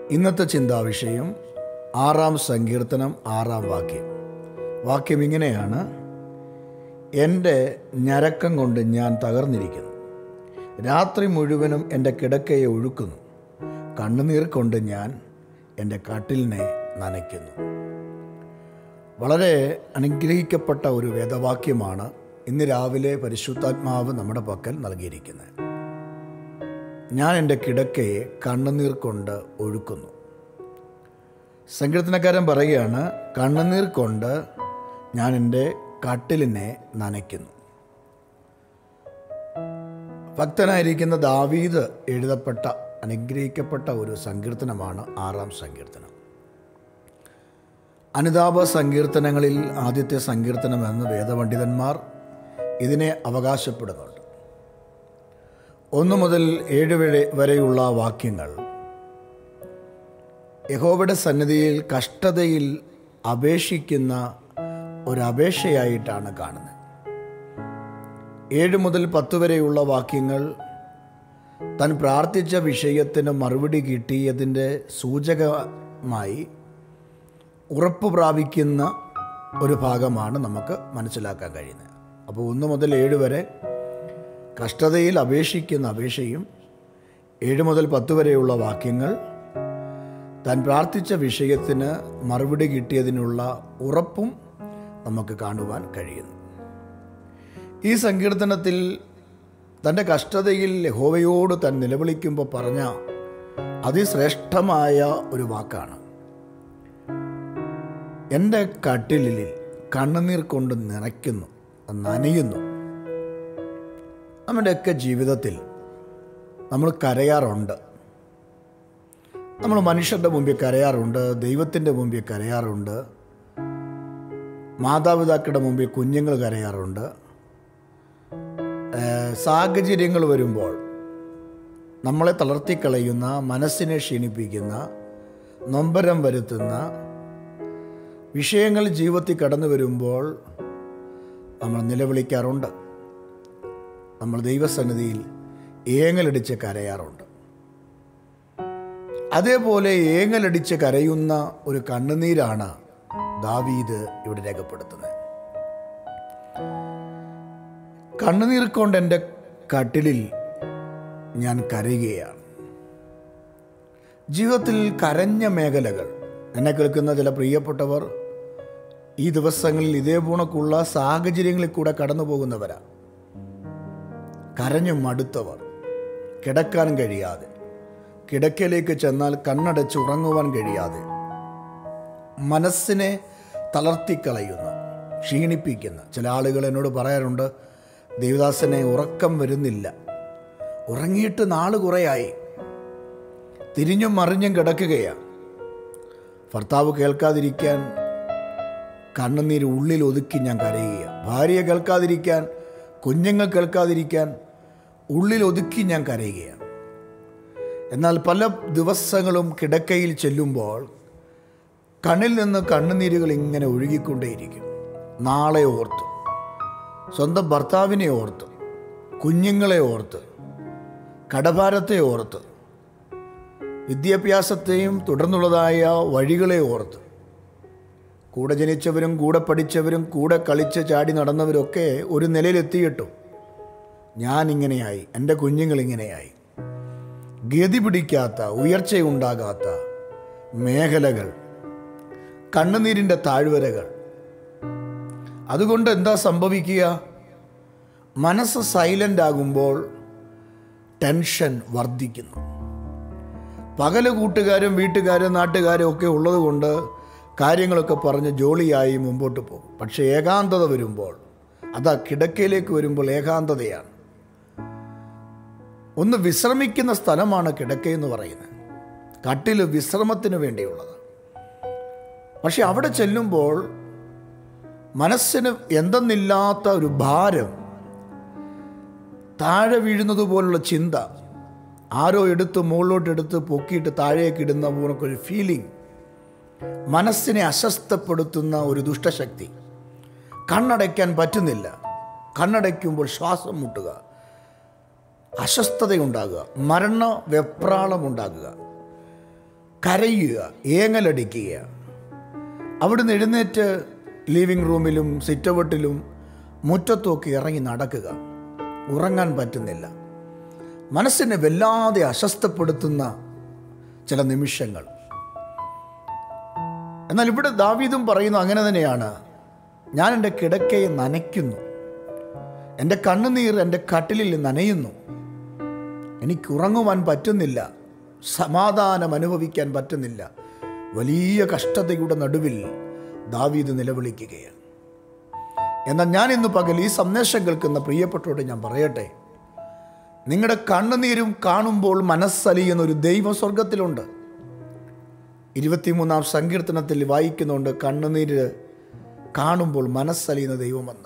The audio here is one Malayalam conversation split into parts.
ഇന്നത്തെ ചിന്താവിഷയം ആറാം സങ്കീർത്തനം ആറാം വാക്യം വാക്യം ഇങ്ങനെയാണ് എൻ്റെ ഞരക്കം കൊണ്ട് ഞാൻ തകർന്നിരിക്കുന്നു രാത്രി മുഴുവനും എൻ്റെ കിടക്കയെ ഒഴുക്കുന്നു കണ്ണുനീർ കൊണ്ട് ഞാൻ എൻ്റെ കട്ടിലിനെ നനയ്ക്കുന്നു വളരെ അനുഗ്രഹിക്കപ്പെട്ട ഒരു വേദവാക്യമാണ് ഇന്ന് രാവിലെ പരിശുദ്ധാത്മാവ് നമ്മുടെ പക്കൽ നൽകിയിരിക്കുന്നത് ഞാൻ എൻ്റെ കിടക്കയെ കണ്ണുനീർ കൊണ്ട് ഒഴുക്കുന്നു സങ്കീർത്തനക്കാരൻ പറയുകയാണ് കണ്ണുനീർ കൊണ്ട് ഞാൻ എൻ്റെ കട്ടിലിനെ നനയ്ക്കുന്നു ഭക്തനായിരിക്കുന്ന ദാവീദ് എഴുതപ്പെട്ട അനുഗ്രഹിക്കപ്പെട്ട ഒരു സങ്കീർത്തനമാണ് ആറാം സങ്കീർത്തനം അനുതാപ സങ്കീർത്തനങ്ങളിൽ ആദ്യത്തെ സങ്കീർത്തനം എന്ന് വേദപണ്ഡിതന്മാർ ഇതിനെ അവകാശപ്പെടുന്നുണ്ട് ഒന്ന് മുതൽ ഏഴ് വരെ വരെയുള്ള വാക്യങ്ങൾ യഹോവയുടെ സന്നിധിയിൽ കഷ്ടതയിൽ അപേക്ഷിക്കുന്ന ഒരു അപേക്ഷയായിട്ടാണ് കാണുന്നത് ഏഴ് മുതൽ പത്ത് വരെയുള്ള വാക്യങ്ങൾ താൻ പ്രാർത്ഥിച്ച വിഷയത്തിന് മറുപടി കിട്ടിയതിൻ്റെ സൂചകമായി ഉറപ്പ് പ്രാപിക്കുന്ന ഒരു ഭാഗമാണ് നമുക്ക് മനസ്സിലാക്കാൻ കഴിയുന്നത് അപ്പോൾ ഒന്ന് മുതൽ ഏഴ് വരെ കഷ്ടതയിൽ അപേക്ഷിക്കുന്ന അപേക്ഷയും ഏഴ് മുതൽ പത്ത് വരെയുള്ള വാക്യങ്ങൾ താൻ പ്രാർത്ഥിച്ച വിഷയത്തിന് മറുപടി കിട്ടിയതിനുള്ള ഉറപ്പും നമുക്ക് കാണുവാൻ കഴിയുന്നു ഈ സങ്കീർത്തനത്തിൽ തൻ്റെ കഷ്ടതയിൽ യഹോവയോട് താൻ നിലവിളിക്കുമ്പോൾ പറഞ്ഞ അതിശ്രേഷ്ഠമായ ഒരു വാക്കാണ് എൻ്റെ കട്ടിലിൽ കണ്ണുനീർ കൊണ്ട് നിറയ്ക്കുന്നു നനയുന്നു നമ്മുടെയൊക്കെ ജീവിതത്തിൽ നമ്മൾ കരയാറുണ്ട് നമ്മൾ മനുഷ്യരുടെ മുമ്പിൽ കരയാറുണ്ട് ദൈവത്തിൻ്റെ മുമ്പിൽ കരയാറുണ്ട് മാതാപിതാക്കളുടെ മുമ്പിൽ കുഞ്ഞുങ്ങൾ കരയാറുണ്ട് സാഹചര്യങ്ങൾ വരുമ്പോൾ നമ്മളെ തളർത്തിക്കളയുന്ന മനസ്സിനെ ക്ഷീണിപ്പിക്കുന്ന നൊമ്പരം വരുത്തുന്ന വിഷയങ്ങൾ ജീവിതത്തിൽ കടന്നു വരുമ്പോൾ നമ്മൾ നിലവിളിക്കാറുണ്ട് നമ്മൾ ദൈവസന്നിധിയിൽ ഏങ്ങലടിച്ച് കരയാറുണ്ട് അതേപോലെ ഏങ്ങലടിച്ച് കരയുന്ന ഒരു കണ്ണുനീരാണ് ദാവീദ് ഇവിടെ രേഖപ്പെടുത്തുന്നത് കണ്ണുനീർ കൊണ്ട് എൻ്റെ കട്ടിലിൽ ഞാൻ കരയുകയാണ് ജീവിതത്തിൽ കരഞ്ഞ മേഖലകൾ എന്നെ കേൾക്കുന്ന ചില പ്രിയപ്പെട്ടവർ ഈ ദിവസങ്ങളിൽ ഇതേ പൂണക്കുള്ള സാഹചര്യങ്ങളിൽ കൂടെ കടന്നു പോകുന്നവരാ കരഞ്ഞു മടുത്തവർ കിടക്കാൻ കഴിയാതെ കിടക്കയിലേക്ക് ചെന്നാൽ കണ്ണടച്ച് ഉറങ്ങുവാൻ കഴിയാതെ മനസ്സിനെ തളർത്തിക്കളയുന്ന ക്ഷീണിപ്പിക്കുന്ന ചില ആളുകൾ എന്നോട് പറയാറുണ്ട് ദേവദാസനെ ഉറക്കം വരുന്നില്ല ഉറങ്ങിയിട്ട് നാള് കുറയായി തിരിഞ്ഞും മറിഞ്ഞും കിടക്കുകയാണ് ഭർത്താവ് കേൾക്കാതിരിക്കാൻ കണ്ണുനീര് ഉള്ളിൽ ഒതുക്കി ഞാൻ കരയുക ഭാര്യ കേൾക്കാതിരിക്കാൻ കുഞ്ഞുങ്ങൾ കേൾക്കാതിരിക്കാൻ ഉള്ളിൽ ഒതുക്കി ഞാൻ കരയുകയാണ് എന്നാൽ പല ദിവസങ്ങളും കിടക്കയിൽ ചെല്ലുമ്പോൾ കണ്ണിൽ നിന്ന് കണ്ണുനീരുകൾ ഇങ്ങനെ ഒഴുകിക്കൊണ്ടേയിരിക്കും നാളെ ഓർത്ത് സ്വന്തം ഭർത്താവിനെ ഓർത്ത് കുഞ്ഞുങ്ങളെ ഓർത്ത് കടഭാരത്തെ ഓർത്ത് വിദ്യാഭ്യാസത്തെയും തുടർന്നുള്ളതായ വഴികളെ ഓർത്ത് കൂടെ ജനിച്ചവരും കൂടെ പഠിച്ചവരും കൂടെ കളിച്ച് ചാടി നടന്നവരൊക്കെ ഒരു നിലയിലെത്തിയിട്ടു ഞാൻ ഇങ്ങനെയായി എൻ്റെ കുഞ്ഞുങ്ങൾ ഇങ്ങനെയായി ഗതി പിടിക്കാത്ത ഉയർച്ചയുണ്ടാകാത്ത മേഖലകൾ കണ്ണുനീരിൻ്റെ താഴ്വരകൾ അതുകൊണ്ട് എന്താ സംഭവിക്കുക മനസ്സ് സൈലൻ്റ് ആകുമ്പോൾ ടെൻഷൻ വർദ്ധിക്കുന്നു പകല് കൂട്ടുകാരും വീട്ടുകാരും നാട്ടുകാരും ഒക്കെ ഉള്ളതുകൊണ്ട് കാര്യങ്ങളൊക്കെ പറഞ്ഞ് ജോളിയായി മുമ്പോട്ട് പോകും പക്ഷേ ഏകാന്തത വരുമ്പോൾ അതാ കിടക്കയിലേക്ക് വരുമ്പോൾ ഏകാന്തതയാണ് ഒന്ന് വിശ്രമിക്കുന്ന സ്ഥലമാണ് കിടക്കയെന്ന് പറയുന്നത് കട്ടിൽ വിശ്രമത്തിന് വേണ്ടിയുള്ളത് പക്ഷെ അവിടെ ചെല്ലുമ്പോൾ മനസ്സിന് എന്തെന്നില്ലാത്ത ഒരു ഭാരം താഴെ വീഴുന്നത് പോലുള്ള ചിന്ത ആരോ എടുത്ത് മുകളിലോട്ട് എടുത്ത് പൊക്കിയിട്ട് താഴേക്ക് ഇടുന്ന പോലൊരു ഫീലിംഗ് മനസ്സിനെ അസ്വസ്ഥപ്പെടുത്തുന്ന ഒരു ദുഷ്ടശക്തി കണ്ണടയ്ക്കാൻ പറ്റുന്നില്ല കണ്ണടയ്ക്കുമ്പോൾ ശ്വാസം മുട്ടുക അസ്വസ്ഥതയുണ്ടാകുക മരണ വെപ്രാളമുണ്ടാകുക കരയുക ഏങ്ങലടിക്കുക അവിടുന്ന് എഴുന്നേറ്റ് ലിവിങ് റൂമിലും സിറ്റൗട്ടിലും മുറ്റത്തുമൊക്കെ ഇറങ്ങി നടക്കുക ഉറങ്ങാൻ പറ്റുന്നില്ല മനസ്സിനെ വല്ലാതെ അസ്വസ്ഥപ്പെടുത്തുന്ന ചില നിമിഷങ്ങൾ എന്നാൽ ഇവിടെ ദാവീദും പറയുന്നു അങ്ങനെ തന്നെയാണ് ഞാൻ എൻ്റെ കിടക്കയെ നനയ്ക്കുന്നു എൻ്റെ കണ്ണുനീർ എൻ്റെ കട്ടിലിൽ നനയുന്നു എനിക്ക് ഉറങ്ങുവാൻ പറ്റുന്നില്ല സമാധാനം അനുഭവിക്കാൻ പറ്റുന്നില്ല വലിയ കഷ്ടതയുടെ നടുവിൽ ദാവീദ് നിലവിളിക്കുകയാണ് എന്നാൽ ഞാൻ ഇന്ന് പകൽ ഈ സന്ദേശം കേൾക്കുന്ന പ്രിയപ്പെട്ടോട് ഞാൻ പറയട്ടെ നിങ്ങളുടെ കണ്ണുനീരും കാണുമ്പോൾ മനസ്സലിയുന്ന ഒരു ദൈവം സ്വർഗത്തിലുണ്ട് ഇരുപത്തിമൂന്നാം സങ്കീർത്തനത്തിൽ വായിക്കുന്നുണ്ട് കണ്ണുനീര് കാണുമ്പോൾ മനസ്സലിയുന്ന ദൈവമെന്ന്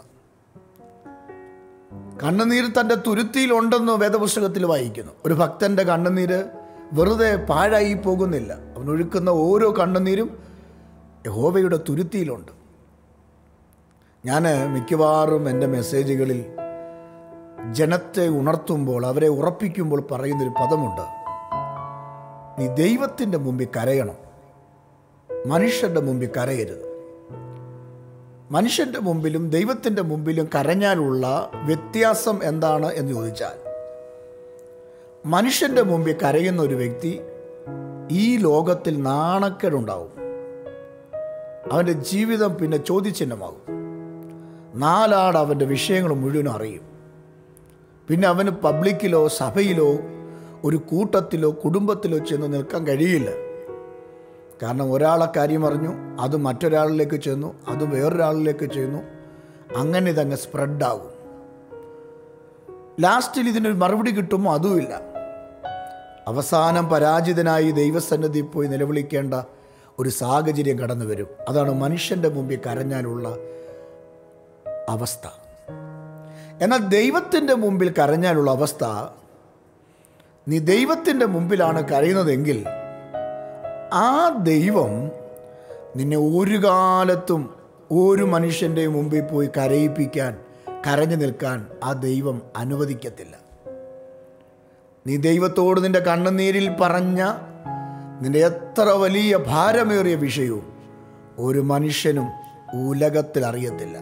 കണ്ണുനീർ തൻ്റെ തുരുത്തിയിലുണ്ടെന്ന് വേദപുസ്തകത്തിൽ വായിക്കുന്നു ഒരു ഭക്തൻ്റെ കണ്ണുനീര് വെറുതെ പാഴായി പോകുന്നില്ല അവൻ ഒഴുക്കുന്ന ഓരോ കണ്ണുനീരും യഹോവയുടെ തുരുത്തിയിലുണ്ട് ഞാൻ മിക്കവാറും എൻ്റെ മെസ്സേജുകളിൽ ജനത്തെ ഉണർത്തുമ്പോൾ അവരെ ഉറപ്പിക്കുമ്പോൾ പറയുന്നൊരു പദമുണ്ട് നീ ദൈവത്തിൻ്റെ മുമ്പിൽ കരയണം മനുഷ്യരുടെ മുമ്പിൽ കരയരുത് മനുഷ്യൻ്റെ മുമ്പിലും ദൈവത്തിൻ്റെ മുമ്പിലും കരഞ്ഞാലുള്ള വ്യത്യാസം എന്താണ് എന്ന് ചോദിച്ചാൽ മനുഷ്യൻ്റെ മുമ്പിൽ കരയുന്ന ഒരു വ്യക്തി ഈ ലോകത്തിൽ നാണക്കേടുണ്ടാവും അവൻ്റെ ജീവിതം പിന്നെ ചോദ്യചിഹ്നമാകും നാലാട് അവൻ്റെ വിഷയങ്ങൾ മുഴുവനും അറിയും പിന്നെ അവന് പബ്ലിക്കിലോ സഭയിലോ ഒരു കൂട്ടത്തിലോ കുടുംബത്തിലോ ചെന്ന് നിൽക്കാൻ കഴിയില്ല കാരണം ഒരാളെ കാര്യം അറിഞ്ഞു അത് മറ്റൊരാളിലേക്ക് ചെന്നു അത് വേറൊരാളിലേക്ക് ചെന്നു അങ്ങനെ ഇതങ്ങ് സ്പ്രെഡാകും ലാസ്റ്റിൽ ഇതിനൊരു മറുപടി കിട്ടുമോ അതുമില്ല അവസാനം പരാജിതനായി ദൈവസന്നിധി പോയി നിലവിളിക്കേണ്ട ഒരു സാഹചര്യം കടന്നു വരും അതാണ് മനുഷ്യൻ്റെ മുമ്പിൽ കരഞ്ഞാലുള്ള അവസ്ഥ എന്നാൽ ദൈവത്തിൻ്റെ മുമ്പിൽ കരഞ്ഞാലുള്ള അവസ്ഥ നീ ദൈവത്തിൻ്റെ മുമ്പിലാണ് കരയുന്നതെങ്കിൽ ആ ദൈവം നിന്നെ ഒരു കാലത്തും ഒരു മനുഷ്യൻ്റെ മുമ്പിൽ പോയി കരയിപ്പിക്കാൻ കരഞ്ഞു നിൽക്കാൻ ആ ദൈവം അനുവദിക്കത്തില്ല നീ ദൈവത്തോട് നിന്റെ കണ്ണുനീരിൽ പറഞ്ഞ നിന്റെ എത്ര വലിയ ഭാരമേറിയ വിഷയവും ഒരു മനുഷ്യനും ഉലകത്തിൽ അറിയത്തില്ല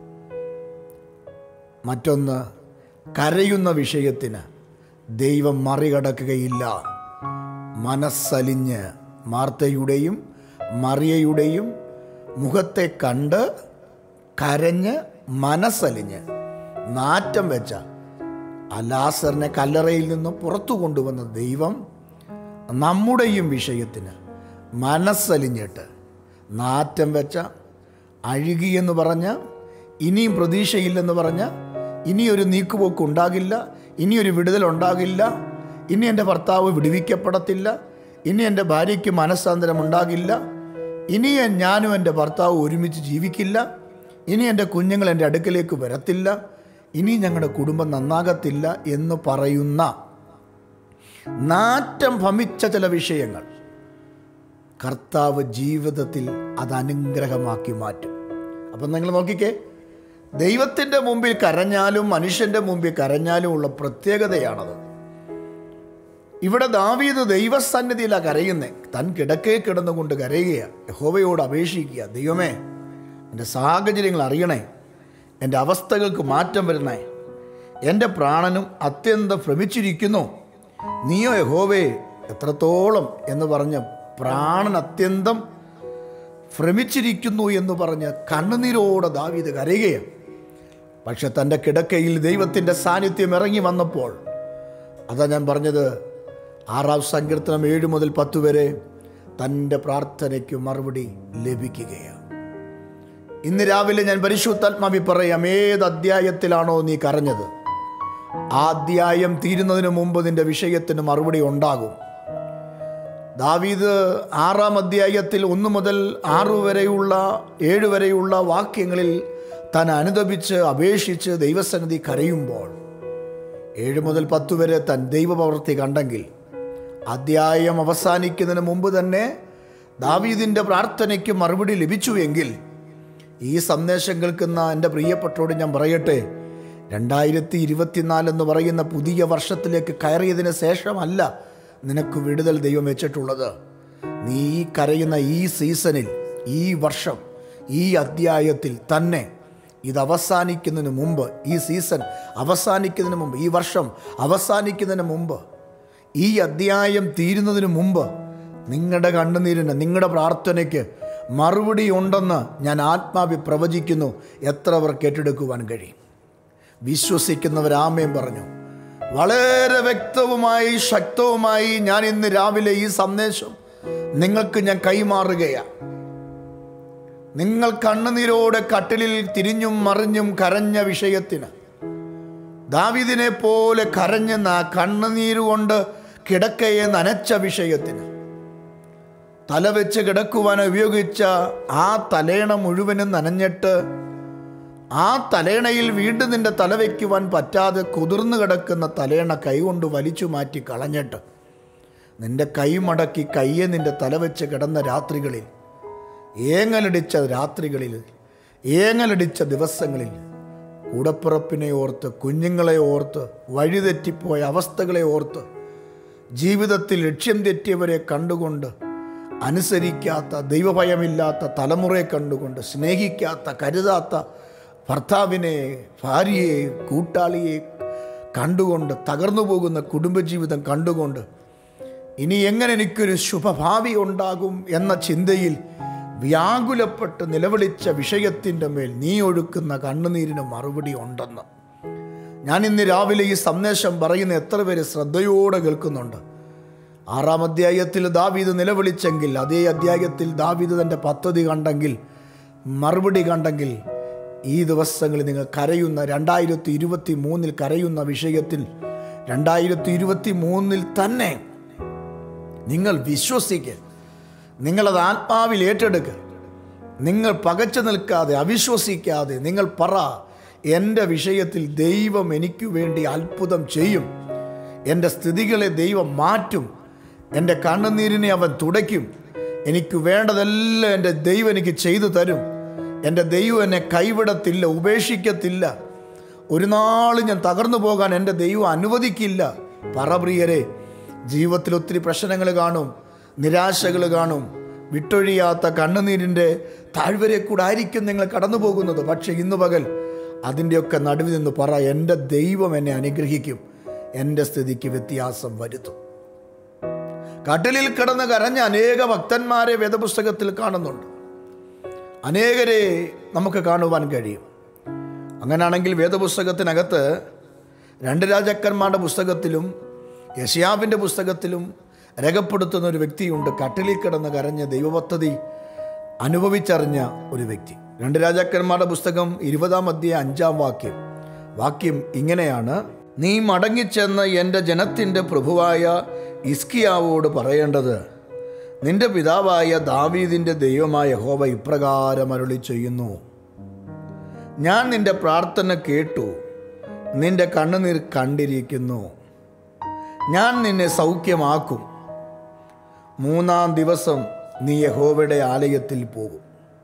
മറ്റൊന്ന് കരയുന്ന വിഷയത്തിന് ദൈവം മറികടക്കുകയില്ല മനസ്സലിഞ്ഞ് മാർത്തയുടെയും മറിയയുടെയും മുഖത്തെ കണ്ട് കരഞ്ഞ് മനസ്സലിഞ്ഞ് നാറ്റം വെച്ച ആ ലാസറിനെ കല്ലറയിൽ നിന്ന് പുറത്തു കൊണ്ടുവന്ന ദൈവം നമ്മുടെയും വിഷയത്തിന് മനസ്സലിഞ്ഞിട്ട് നാറ്റം വെച്ച അഴുകിയെന്ന് പറഞ്ഞ ഇനിയും പ്രതീക്ഷയില്ലെന്ന് പറഞ്ഞ ഇനിയൊരു നീക്കുപോക്ക് ഉണ്ടാകില്ല ഇനിയൊരു വിടുതൽ ഉണ്ടാകില്ല ഇനി എൻ്റെ ഭർത്താവ് വിടുവിക്കപ്പെടത്തില്ല ഇനി എൻ്റെ ഭാര്യയ്ക്ക് മനസ്സാന്തരം ഉണ്ടാകില്ല ഇനി ഞാനും എൻ്റെ ഭർത്താവ് ഒരുമിച്ച് ജീവിക്കില്ല ഇനി എൻ്റെ കുഞ്ഞുങ്ങൾ എൻ്റെ അടുക്കലേക്ക് വരത്തില്ല ഇനി ഞങ്ങളുടെ കുടുംബം നന്നാകത്തില്ല എന്ന് പറയുന്ന നാറ്റം ഭമിച്ച ചില വിഷയങ്ങൾ കർത്താവ് ജീവിതത്തിൽ അത് അനുഗ്രഹമാക്കി മാറ്റും അപ്പം നിങ്ങൾ നോക്കിക്കേ ദൈവത്തിൻ്റെ മുമ്പിൽ കരഞ്ഞാലും മനുഷ്യൻ്റെ മുമ്പിൽ കരഞ്ഞാലും ഉള്ള പ്രത്യേകതയാണത് ഇവിടെ ദാവീദ് ദൈവസന്നിധിയിലാണ് കരയുന്നത് തൻ കിടക്കേ കിടന്നുകൊണ്ട് കരയുകയാണ് യഹോവയോട് അപേക്ഷിക്കുക ദൈവമേ എൻ്റെ സാഹചര്യങ്ങൾ അറിയണേ എൻ്റെ അവസ്ഥകൾക്ക് മാറ്റം വരണേ എൻ്റെ പ്രാണനും അത്യന്തം ഭ്രമിച്ചിരിക്കുന്നു നീയോ യഹോവേ എത്രത്തോളം എന്ന് പറഞ്ഞ് പ്രാണൻ അത്യന്തം ഭ്രമിച്ചിരിക്കുന്നു എന്ന് പറഞ്ഞ് കണ്ണുനീരോടെ ദാവീദ് കരയുകയാണ് പക്ഷെ തൻ്റെ കിടക്കയിൽ ദൈവത്തിൻ്റെ സാന്നിധ്യം ഇറങ്ങി വന്നപ്പോൾ അതാ ഞാൻ പറഞ്ഞത് ആറാം സങ്കീർത്തനം ഏഴ് മുതൽ പത്ത് വരെ തൻ്റെ പ്രാർത്ഥനയ്ക്ക് മറുപടി ലഭിക്കുകയാണ് ഇന്ന് രാവിലെ ഞാൻ പരിശുദ്ധാത്മാവി പറയാം ഏത് അധ്യായത്തിലാണോ നീ കരഞ്ഞത് ആ അധ്യായം തീരുന്നതിന് മുമ്പ് നിന്റെ വിഷയത്തിന് മറുപടി ഉണ്ടാകും ദാവീദ് ആറാം അധ്യായത്തിൽ ഒന്ന് മുതൽ ആറ് വരെയുള്ള ഏഴ് വരെയുള്ള വാക്യങ്ങളിൽ താൻ അനുദപിച്ച് അപേക്ഷിച്ച് ദൈവസന്നിധി കരയുമ്പോൾ ഏഴ് മുതൽ പത്ത് വരെ താൻ ദൈവപ്രവൃത്തി കണ്ടെങ്കിൽ അധ്യായം അവസാനിക്കുന്നതിന് മുമ്പ് തന്നെ ദാവീദിൻ്റെ പ്രാർത്ഥനയ്ക്ക് മറുപടി ലഭിച്ചുവെങ്കിൽ ഈ സന്ദേശം കേൾക്കുന്ന എൻ്റെ പ്രിയപ്പെട്ടോട് ഞാൻ പറയട്ടെ രണ്ടായിരത്തി ഇരുപത്തിനാല് എന്ന് പറയുന്ന പുതിയ വർഷത്തിലേക്ക് കയറിയതിന് ശേഷമല്ല നിനക്ക് വിടുതൽ ദൈവം വെച്ചിട്ടുള്ളത് നീ ഈ കരയുന്ന ഈ സീസണിൽ ഈ വർഷം ഈ അധ്യായത്തിൽ തന്നെ ഇത് അവസാനിക്കുന്നതിന് മുമ്പ് ഈ സീസൺ അവസാനിക്കുന്നതിന് മുമ്പ് ഈ വർഷം അവസാനിക്കുന്നതിന് മുമ്പ് ഈ അധ്യായം തീരുന്നതിന് മുമ്പ് നിങ്ങളുടെ കണ്ണുനീരിന് നിങ്ങളുടെ പ്രാർത്ഥനയ്ക്ക് മറുപടി ഉണ്ടെന്ന് ഞാൻ ആത്മാവി പ്രവചിക്കുന്നു എത്ര അവർ കെട്ടെടുക്കുവാൻ കഴിയും വിശ്വസിക്കുന്നവരാമയും പറഞ്ഞു വളരെ വ്യക്തവുമായി ശക്തവുമായി ഞാൻ ഇന്ന് രാവിലെ ഈ സന്ദേശം നിങ്ങൾക്ക് ഞാൻ കൈമാറുകയാണ് നിങ്ങൾ കണ്ണുനീരോടെ കട്ടിലിൽ തിരിഞ്ഞും മറിഞ്ഞും കരഞ്ഞ വിഷയത്തിന് ദാവിദിനെ പോലെ കരഞ്ഞെന്ന കണ്ണുനീരുകൊണ്ട് കിടക്കയെ നനച്ച വിഷയത്തിന് തലവെച്ച് കിടക്കുവാൻ ഉപയോഗിച്ച ആ തലേണ മുഴുവനും നനഞ്ഞിട്ട് ആ തലേണയിൽ വീണ്ടും നിന്റെ തല വയ്ക്കുവാൻ പറ്റാതെ കുതിർന്നു കിടക്കുന്ന തലേണ കൈകൊണ്ട് വലിച്ചു മാറ്റി കളഞ്ഞിട്ട് നിന്റെ കൈ മടക്കി കയ്യെ നിന്റെ തല വെച്ച് കിടന്ന രാത്രികളിൽ ഏങ്ങലടിച്ച രാത്രികളിൽ ഏങ്ങലടിച്ച ദിവസങ്ങളിൽ കൂടപ്പിറപ്പിനെ ഓർത്ത് കുഞ്ഞുങ്ങളെ ഓർത്ത് വഴിതെറ്റിപ്പോയ അവസ്ഥകളെ ഓർത്ത് ജീവിതത്തിൽ ലക്ഷ്യം തെറ്റിയവരെ കണ്ടുകൊണ്ട് അനുസരിക്കാത്ത ദൈവഭയമില്ലാത്ത തലമുറയെ കണ്ടുകൊണ്ട് സ്നേഹിക്കാത്ത കരുതാത്ത ഭർത്താവിനെ ഭാര്യയെ കൂട്ടാളിയെ കണ്ടുകൊണ്ട് തകർന്നു പോകുന്ന കുടുംബജീവിതം കണ്ടുകൊണ്ട് ഇനി എങ്ങനെ എനിക്കൊരു ശുഭഭാവി ഉണ്ടാകും എന്ന ചിന്തയിൽ വ്യാകുലപ്പെട്ട് നിലവിളിച്ച വിഷയത്തിൻ്റെ മേൽ നീ ഒഴുക്കുന്ന കണ്ണുനീരിന് മറുപടി ഉണ്ടെന്ന് ഞാൻ ഇന്ന് രാവിലെ ഈ സന്ദേശം പറയുന്ന എത്ര പേര് ശ്രദ്ധയോടെ കേൾക്കുന്നുണ്ട് ആറാം അധ്യായത്തിൽ ദാവീദ് നിലവിളിച്ചെങ്കിൽ അതേ അധ്യായത്തിൽ ദാവീദ് തൻ്റെ പദ്ധതി കണ്ടെങ്കിൽ മറുപടി കണ്ടെങ്കിൽ ഈ ദിവസങ്ങളിൽ നിങ്ങൾ കരയുന്ന രണ്ടായിരത്തി ഇരുപത്തി മൂന്നിൽ കരയുന്ന വിഷയത്തിൽ രണ്ടായിരത്തി ഇരുപത്തി മൂന്നിൽ തന്നെ നിങ്ങൾ വിശ്വസിക്കുക നിങ്ങളത് ആത്മാവിൽ ഏറ്റെടുക്കുക നിങ്ങൾ പകച്ചു നിൽക്കാതെ അവിശ്വസിക്കാതെ നിങ്ങൾ പറ എൻ്റെ വിഷയത്തിൽ ദൈവം എനിക്ക് വേണ്ടി അത്ഭുതം ചെയ്യും എൻ്റെ സ്ഥിതികളെ ദൈവം മാറ്റും എൻ്റെ കണ്ണുനീരിനെ അവൻ തുടയ്ക്കും എനിക്ക് വേണ്ടതെല്ലാം എൻ്റെ ദൈവം എനിക്ക് ചെയ്തു തരും എൻ്റെ ദൈവം എന്നെ കൈവിടത്തില്ല ഉപേക്ഷിക്കത്തില്ല ഒരു നാൾ ഞാൻ തകർന്നു പോകാൻ എൻ്റെ ദൈവം അനുവദിക്കില്ല പറപ്രിയരെ ജീവിതത്തിൽ ഒത്തിരി പ്രശ്നങ്ങൾ കാണും നിരാശകൾ കാണും വിട്ടൊഴിയാത്ത കണ്ണുനീരിൻ്റെ താഴ്വരെ കൂടെ ആയിരിക്കും നിങ്ങൾ കടന്നു പോകുന്നത് പക്ഷേ ഇന്ന് പകൽ അതിൻ്റെയൊക്കെ നടുവിൽ നിന്ന് പറ എൻ്റെ ദൈവം എന്നെ അനുഗ്രഹിക്കും എൻ്റെ സ്ഥിതിക്ക് വ്യത്യാസം വരുത്തും കട്ടിലിൽ കിടന്ന് കരഞ്ഞ അനേക ഭക്തന്മാരെ വേദപുസ്തകത്തിൽ കാണുന്നുണ്ട് അനേകരെ നമുക്ക് കാണുവാൻ കഴിയും അങ്ങനെയാണെങ്കിൽ വേദപുസ്തകത്തിനകത്ത് രണ്ട് രാജാക്കന്മാരുടെ പുസ്തകത്തിലും യശയാവിൻ്റെ പുസ്തകത്തിലും രേഖപ്പെടുത്തുന്ന ഒരു വ്യക്തിയുണ്ട് കട്ടിലിൽ കിടന്ന് കരഞ്ഞ ദൈവപദ്ധതി അനുഭവിച്ചറിഞ്ഞ ഒരു വ്യക്തി രണ്ട് രാജാക്കന്മാരുടെ പുസ്തകം ഇരുപതാം അധ്യായ അഞ്ചാം വാക്യം വാക്യം ഇങ്ങനെയാണ് നീ മടങ്ങിച്ചെന്ന് എൻ്റെ ജനത്തിൻ്റെ പ്രഭുവായ ഇസ്കിയാവോട് പറയേണ്ടത് നിന്റെ പിതാവായ ദാവീദിൻ്റെ ദൈവമായ ഹോവ ഇപ്രകാരം അരുളി ചെയ്യുന്നു ഞാൻ നിന്റെ പ്രാർത്ഥന കേട്ടു നിന്റെ കണ്ണുനീർ കണ്ടിരിക്കുന്നു ഞാൻ നിന്നെ സൗഖ്യമാക്കും മൂന്നാം ദിവസം നീ യഹോവയുടെ ആലയത്തിൽ പോകും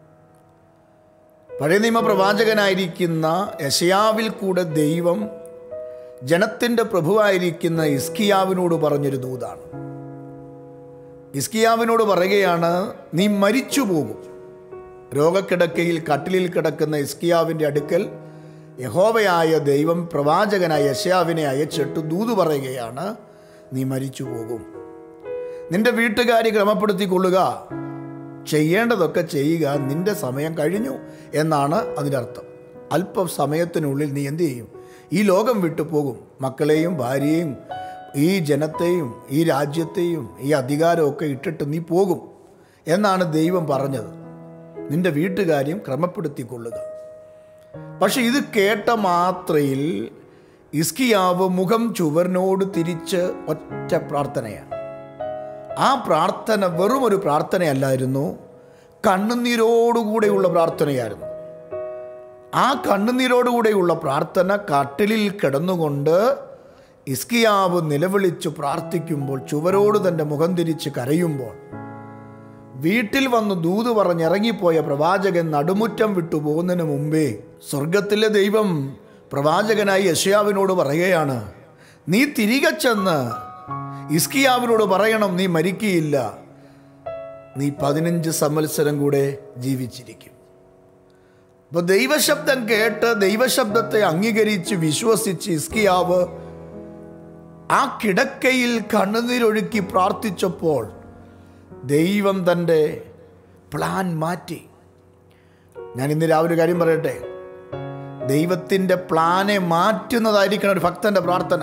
പഴയ നിയമ പ്രവാചകനായിരിക്കുന്ന യശയാവിൽ കൂടെ ദൈവം ജനത്തിൻ്റെ പ്രഭുവായിരിക്കുന്ന ഇസ്കിയാവിനോട് പറഞ്ഞൊരു ദൂതാണ് ഇസ്കിയാവിനോട് പറയുകയാണ് നീ മരിച്ചു പോകും രോഗക്കിടക്കയിൽ കട്ടിലിൽ കിടക്കുന്ന ഇസ്കിയാവിൻ്റെ അടുക്കൽ യഹോവയായ ദൈവം പ്രവാചകനായ യശയാവിനെ അയച്ചിട്ട് ദൂത് പറയുകയാണ് നീ മരിച്ചു പോകും നിന്റെ വീട്ടുകാരി ക്രമപ്പെടുത്തിക്കൊള്ളുക ചെയ്യേണ്ടതൊക്കെ ചെയ്യുക നിന്റെ സമയം കഴിഞ്ഞു എന്നാണ് അതിൻ്റെ അർത്ഥം അല്പം സമയത്തിനുള്ളിൽ നീ എന്തു ചെയ്യും ഈ ലോകം വിട്ടു പോകും മക്കളെയും ഭാര്യയെയും ഈ ജനത്തെയും ഈ രാജ്യത്തെയും ഈ അധികാരമൊക്കെ ഇട്ടിട്ട് നീ പോകും എന്നാണ് ദൈവം പറഞ്ഞത് നിന്റെ വീട്ടുകാര്യം ക്രമപ്പെടുത്തിക്കൊള്ളുക പക്ഷെ ഇത് കേട്ട മാത്രയിൽ ഇസ്കിയാവ് മുഖം ചുവരിനോട് തിരിച്ച് ഒറ്റ പ്രാർത്ഥനയാണ് ആ പ്രാർത്ഥന വെറും ഒരു പ്രാർത്ഥനയല്ലായിരുന്നു കണ്ണുനീരോടുകൂടെയുള്ള പ്രാർത്ഥനയായിരുന്നു ആ കണ്ണുനീരോടുകൂടെയുള്ള പ്രാർത്ഥന കട്ടിലിൽ കിടന്നുകൊണ്ട് ഇസ്കിയാവ് നിലവിളിച്ച് പ്രാർത്ഥിക്കുമ്പോൾ ചുവരോട് തൻ്റെ മുഖം തിരിച്ച് കരയുമ്പോൾ വീട്ടിൽ വന്ന് ദൂത് പറഞ്ഞിറങ്ങിപ്പോയ പ്രവാചകൻ നടുമുറ്റം വിട്ടു പോകുന്നതിന് മുമ്പേ സ്വർഗത്തിലെ ദൈവം പ്രവാചകനായി യശയാവിനോട് പറയുകയാണ് നീ തിരികെ ചെന്ന് ഇസ്കിയാവിനോട് പറയണം നീ മരിക്കുകയില്ല നീ പതിനഞ്ച് സംവത്സരം കൂടെ ജീവിച്ചിരിക്കും അപ്പോൾ ദൈവശബ്ദം കേട്ട് ദൈവശബ്ദത്തെ അംഗീകരിച്ച് വിശ്വസിച്ച് ഇസ്കിയാവ് ആ കിടക്കയിൽ കണ്ണുനീരൊഴുക്കി പ്രാർത്ഥിച്ചപ്പോൾ ദൈവം തൻ്റെ പ്ലാൻ മാറ്റി ഞാൻ ഇന്ന് രാവിലെ ഒരു കാര്യം പറയട്ടെ ദൈവത്തിൻ്റെ പ്ലാനെ മാറ്റുന്നതായിരിക്കണം ഒരു ഭക്തന്റെ പ്രാർത്ഥന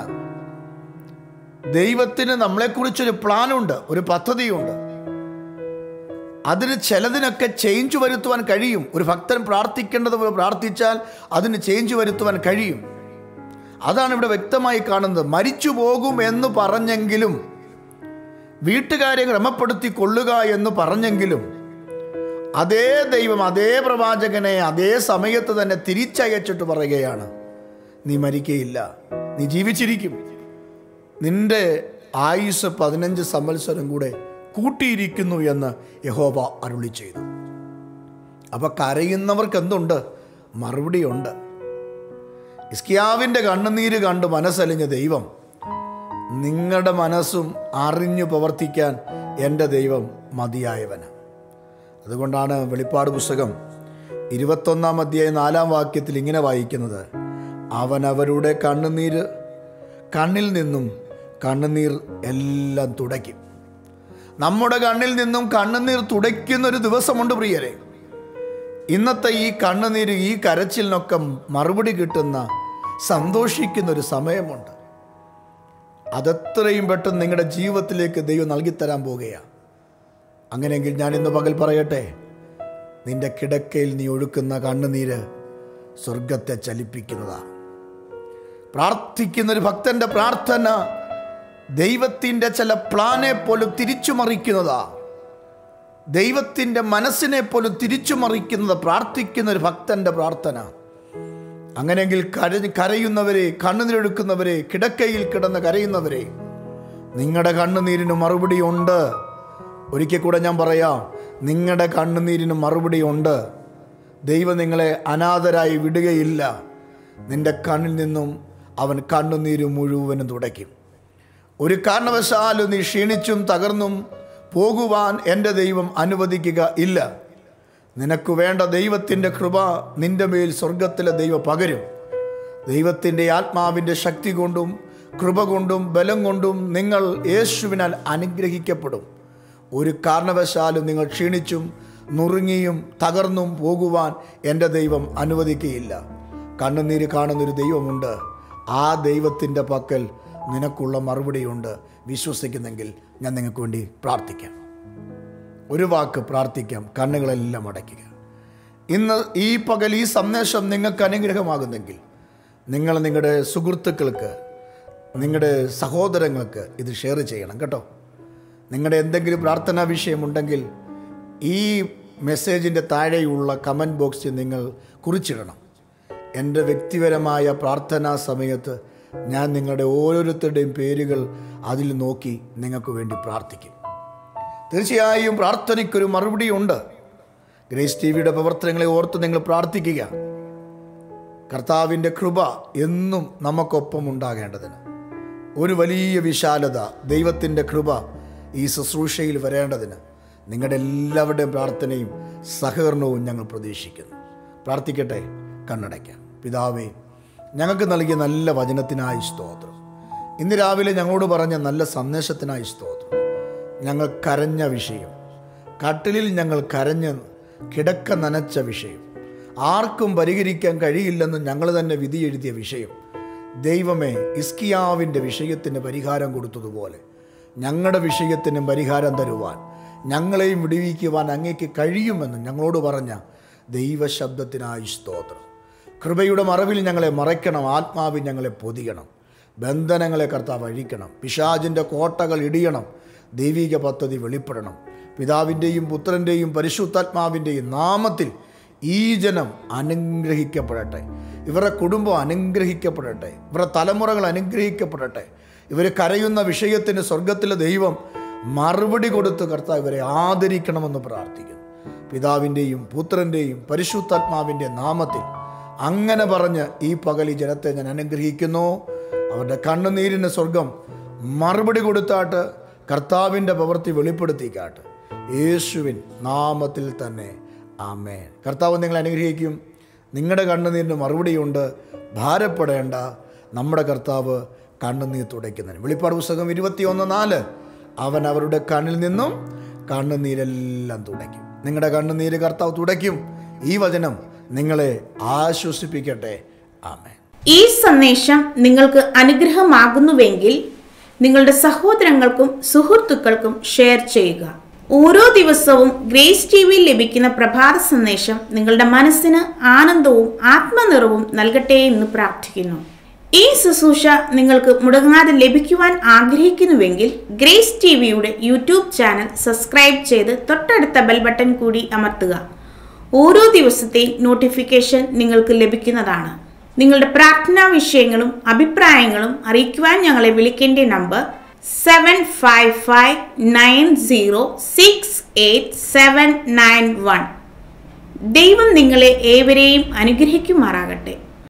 ദൈവത്തിന് നമ്മളെക്കുറിച്ചൊരു പ്ലാനുണ്ട് ഒരു പദ്ധതിയുണ്ട് അതിന് ചിലതിനൊക്കെ ചേഞ്ച് വരുത്തുവാൻ കഴിയും ഒരു ഭക്തൻ പ്രാർത്ഥിക്കേണ്ടത് പോലെ പ്രാർത്ഥിച്ചാൽ അതിന് ചേഞ്ച് വരുത്തുവാൻ കഴിയും അതാണ് ഇവിടെ വ്യക്തമായി കാണുന്നത് മരിച്ചു പോകും എന്ന് പറഞ്ഞെങ്കിലും വീട്ടുകാരെ ക്രമപ്പെടുത്തി കൊള്ളുക എന്ന് പറഞ്ഞെങ്കിലും അതേ ദൈവം അതേ പ്രവാചകനെ അതേ സമയത്ത് തന്നെ തിരിച്ചയച്ചിട്ട് പറയുകയാണ് നീ മരിക്കയില്ല നീ ജീവിച്ചിരിക്കും നിന്റെ ആയുസ് പതിനഞ്ച് സംവത്സരം കൂടെ കൂട്ടിയിരിക്കുന്നു എന്ന് യഹോബ അരുളി ചെയ്തു അപ്പൊ കരയുന്നവർക്ക് എന്തുണ്ട് മറുപടിയുണ്ട് ഇസ്കിയാവിൻ്റെ കണ്ണുനീര് കണ്ട് മനസ്സലിഞ്ഞ ദൈവം നിങ്ങളുടെ മനസ്സും അറിഞ്ഞു പ്രവർത്തിക്കാൻ എൻ്റെ ദൈവം മതിയായവന് അതുകൊണ്ടാണ് വെളിപ്പാട് പുസ്തകം ഇരുപത്തൊന്നാം അധ്യായ നാലാം വാക്യത്തിൽ ഇങ്ങനെ വായിക്കുന്നത് അവൻ അവരുടെ കണ്ണുനീര് കണ്ണിൽ നിന്നും കണ്ണുനീർ എല്ലാം തുടയ്ക്കും നമ്മുടെ കണ്ണിൽ നിന്നും കണ്ണുനീർ തുടയ്ക്കുന്ന ഒരു ദിവസമുണ്ട് പ്രിയരെ ഇന്നത്തെ ഈ കണ്ണുനീര് ഈ കരച്ചിലിനൊക്കെ മറുപടി കിട്ടുന്ന സന്തോഷിക്കുന്ന ഒരു സമയമുണ്ട് അതെത്രയും പെട്ടെന്ന് നിങ്ങളുടെ ജീവിതത്തിലേക്ക് ദൈവം നൽകിത്തരാൻ പോകുകയാണ് അങ്ങനെയെങ്കിൽ ഞാൻ ഇന്ന് പകൽ പറയട്ടെ നിന്റെ കിടക്കയിൽ നീ ഒഴുക്കുന്ന കണ്ണുനീര് സ്വർഗത്തെ ചലിപ്പിക്കുന്നതാ പ്രാർത്ഥിക്കുന്ന ഒരു ഭക്തന്റെ പ്രാർത്ഥന ദൈവത്തിൻ്റെ ചില പ്ലാനെ പോലും തിരിച്ചു മറിക്കുന്നതാ ദൈവത്തിൻ്റെ മനസ്സിനെ പോലും തിരിച്ചു മറിക്കുന്നത് പ്രാർത്ഥിക്കുന്ന ഒരു ഭക്തന്റെ പ്രാർത്ഥന അങ്ങനെയെങ്കിൽ കര കരയുന്നവരെ കണ്ണുനീരൊഴുക്കുന്നവരെ കിടക്കയിൽ കിടന്ന് കരയുന്നവരെ നിങ്ങളുടെ കണ്ണുനീരിന് മറുപടി ഉണ്ട് ഒരിക്കൽ കൂടെ ഞാൻ പറയാം നിങ്ങളുടെ കണ്ണുനീരിന് മറുപടി ഉണ്ട് ദൈവം നിങ്ങളെ അനാഥരായി വിടുകയില്ല നിന്റെ കണ്ണിൽ നിന്നും അവൻ കണ്ണുനീര് മുഴുവനും തുടയ്ക്കും ഒരു കാരണവശാലും നീ ക്ഷീണിച്ചും തകർന്നും പോകുവാൻ എൻ്റെ ദൈവം അനുവദിക്കുക ഇല്ല നിനക്ക് വേണ്ട ദൈവത്തിൻ്റെ കൃപ നിന്റെ മേൽ സ്വർഗത്തിലെ ദൈവം പകരും ദൈവത്തിൻ്റെ ആത്മാവിൻ്റെ ശക്തി കൊണ്ടും കൃപ കൊണ്ടും ബലം കൊണ്ടും നിങ്ങൾ യേശുവിനാൽ അനുഗ്രഹിക്കപ്പെടും ഒരു കാരണവശാലും നിങ്ങൾ ക്ഷീണിച്ചും നുറുങ്ങിയും തകർന്നും പോകുവാൻ എൻ്റെ ദൈവം അനുവദിക്കുകയില്ല കണ്ണുനീര് കാണുന്നൊരു ദൈവമുണ്ട് ആ ദൈവത്തിൻ്റെ പക്കൽ നിനക്കുള്ള മറുപടിയുണ്ട് വിശ്വസിക്കുന്നെങ്കിൽ ഞാൻ നിങ്ങൾക്ക് വേണ്ടി പ്രാർത്ഥിക്കാം ഒരു വാക്ക് പ്രാർത്ഥിക്കാം കണ്ണുകളെല്ലാം അടയ്ക്കുക ഇന്ന് ഈ പകൽ ഈ സന്ദേശം നിങ്ങൾക്ക് അനുഗ്രഹമാകുന്നെങ്കിൽ നിങ്ങൾ നിങ്ങളുടെ സുഹൃത്തുക്കൾക്ക് നിങ്ങളുടെ സഹോദരങ്ങൾക്ക് ഇത് ഷെയർ ചെയ്യണം കേട്ടോ നിങ്ങളുടെ എന്തെങ്കിലും പ്രാർത്ഥനാ വിഷയമുണ്ടെങ്കിൽ ഈ മെസ്സേജിൻ്റെ താഴെയുള്ള കമൻറ്റ് ബോക്സിൽ നിങ്ങൾ കുറിച്ചിടണം എൻ്റെ വ്യക്തിപരമായ പ്രാർത്ഥനാ സമയത്ത് ഞാൻ നിങ്ങളുടെ ഓരോരുത്തരുടെയും പേരുകൾ അതിൽ നോക്കി നിങ്ങൾക്ക് വേണ്ടി പ്രാർത്ഥിക്കും തീർച്ചയായും പ്രാർത്ഥനയ്ക്കൊരു മറുപടിയുണ്ട് ഗ്രേസ് ടി വിയുടെ പ്രവർത്തനങ്ങളെ ഓർത്ത് നിങ്ങൾ പ്രാർത്ഥിക്കുക കർത്താവിൻ്റെ കൃപ എന്നും നമുക്കൊപ്പം ഉണ്ടാകേണ്ടതിന് ഒരു വലിയ വിശാലത ദൈവത്തിൻ്റെ കൃപ ഈ ശുശ്രൂഷയിൽ വരേണ്ടതിന് നിങ്ങളുടെ എല്ലാവരുടെയും പ്രാർത്ഥനയും സഹകരണവും ഞങ്ങൾ പ്രതീക്ഷിക്കുന്നു പ്രാർത്ഥിക്കട്ടെ കണ്ണടയ്ക്കാം പിതാവേ ഞങ്ങൾക്ക് നൽകിയ നല്ല വചനത്തിനായി സ്തോത്രം ഇന്ന് രാവിലെ ഞങ്ങളോട് പറഞ്ഞ നല്ല സന്ദേശത്തിനായി സ്തോത്രം ഞങ്ങൾ കരഞ്ഞ വിഷയം കട്ടിലിൽ ഞങ്ങൾ കരഞ്ഞ് കിടക്ക നനച്ച വിഷയം ആർക്കും പരിഹരിക്കാൻ കഴിയില്ലെന്ന് ഞങ്ങൾ തന്നെ വിധി എഴുതിയ വിഷയം ദൈവമേ ഇസ്കിയാവിൻ്റെ വിഷയത്തിന് പരിഹാരം കൊടുത്തതുപോലെ ഞങ്ങളുടെ വിഷയത്തിനും പരിഹാരം തരുവാൻ ഞങ്ങളെയും വിടുവിക്കുവാൻ അങ്ങേക്ക് കഴിയുമെന്ന് ഞങ്ങളോട് പറഞ്ഞ ദൈവശബ്ദത്തിനായി സ്തോത്രം കൃപയുടെ മറവിൽ ഞങ്ങളെ മറയ്ക്കണം ആത്മാവിൽ ഞങ്ങളെ പൊതിയണം ബന്ധനങ്ങളെ കർത്താവ് അഴിക്കണം പിശാജിൻ്റെ കോട്ടകൾ ഇടിയണം ദൈവിക പദ്ധതി വെളിപ്പെടണം പിതാവിൻ്റെയും പുത്രൻ്റെയും പരിശുദ്ധാത്മാവിൻ്റെയും നാമത്തിൽ ഈ ജനം അനുഗ്രഹിക്കപ്പെടട്ടെ ഇവരുടെ കുടുംബം അനുഗ്രഹിക്കപ്പെടട്ടെ ഇവരുടെ തലമുറകൾ അനുഗ്രഹിക്കപ്പെടട്ടെ ഇവർ കരയുന്ന വിഷയത്തിന് സ്വർഗത്തിലെ ദൈവം മറുപടി കൊടുത്ത് കർത്താവ് ഇവരെ ആദരിക്കണമെന്ന് പ്രാർത്ഥിക്കുന്നു പിതാവിൻ്റെയും പുത്രൻ്റെയും പരിശുദ്ധാത്മാവിൻ്റെ നാമത്തിൽ അങ്ങനെ പറഞ്ഞ് ഈ പകൽ ഈ ജനത്തെ ഞാൻ അനുഗ്രഹിക്കുന്നു അവരുടെ കണ്ണുനീരിന് സ്വർഗം മറുപടി കൊടുത്താട്ട് കർത്താവിൻ്റെ പ്രവൃത്തി വെളിപ്പെടുത്തിക്കാട്ട് യേശുവിൻ നാമത്തിൽ തന്നെ ആമേൻ കർത്താവ് നിങ്ങളെ അനുഗ്രഹിക്കും നിങ്ങളുടെ കണ്ണുനീരിന് മറുപടിയുണ്ട് ഭാരപ്പെടേണ്ട നമ്മുടെ കർത്താവ് കണ്ണുനീർ തുടയ്ക്കുന്നതിന് വെളിപ്പാട് പുസ്തകം ഇരുപത്തിയൊന്ന് നാല് അവൻ അവരുടെ കണ്ണിൽ നിന്നും കണ്ണുനീരെല്ലാം തുടയ്ക്കും നിങ്ങളുടെ കണ്ണുനീര് കർത്താവ് തുടയ്ക്കും ഈ വചനം നിങ്ങളെ ആശ്വസിപ്പിക്കട്ടെ ആമേൻ ഈ സന്ദേശം നിങ്ങൾക്ക് അനുഗ്രഹമാകുന്നുവെങ്കിൽ നിങ്ങളുടെ സഹോദരങ്ങൾക്കും സുഹൃത്തുക്കൾക്കും ഷെയർ ചെയ്യുക ഓരോ ദിവസവും ഗ്രേസ് ടി വിയിൽ ലഭിക്കുന്ന പ്രഭാത സന്ദേശം നിങ്ങളുടെ മനസ്സിന് ആനന്ദവും ആത്മനിറവും നൽകട്ടെ എന്ന് പ്രാർത്ഥിക്കുന്നു ഈ ശുശ്രൂഷ നിങ്ങൾക്ക് മുടങ്ങാതെ ലഭിക്കുവാൻ ആഗ്രഹിക്കുന്നുവെങ്കിൽ ഗ്രേസ് ടി വിയുടെ യൂട്യൂബ് ചാനൽ സബ്സ്ക്രൈബ് ചെയ്ത് തൊട്ടടുത്ത ബെൽ ബട്ടൺ കൂടി അമർത്തുക ഓരോ ദിവസത്തെയും നോട്ടിഫിക്കേഷൻ നിങ്ങൾക്ക് ലഭിക്കുന്നതാണ് നിങ്ങളുടെ പ്രാർത്ഥനാ വിഷയങ്ങളും അഭിപ്രായങ്ങളും അറിയിക്കുവാൻ ഞങ്ങളെ വിളിക്കേണ്ട number seven five five nine zero six eight seven nine one ദൈവം നിങ്ങളെ ഏവരെയും അനുഗ്രഹിക്കുമാറാകട്ടെ